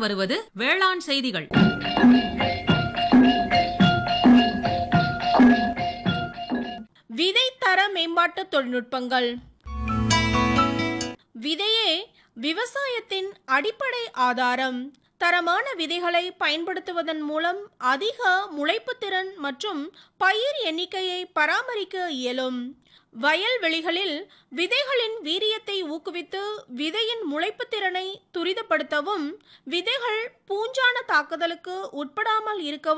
வருவது வேளாண் செய்திகள் விதை தர மேம்பாட்டு தொழில்நுட்பங்கள் விதையே விவசாயத்தின் அடிப்படை ஆதாரம் தரமான விதைகளை பயன்படுத்துவதன் மூலம் அதிக முளைப்புத்திறன் மற்றும் பயிர் எண்ணிக்கையை பராமரிக்க இயலும் வயல்வெளிகளில் விதைகளின் வீரியத்தை ஊக்குவித்து விதையின் முளைப்புத் திறனை துரிதப்படுத்தவும் விதைகள் பூஞ்சான தாக்குதலுக்கு உட்படாமல் இருக்கவும்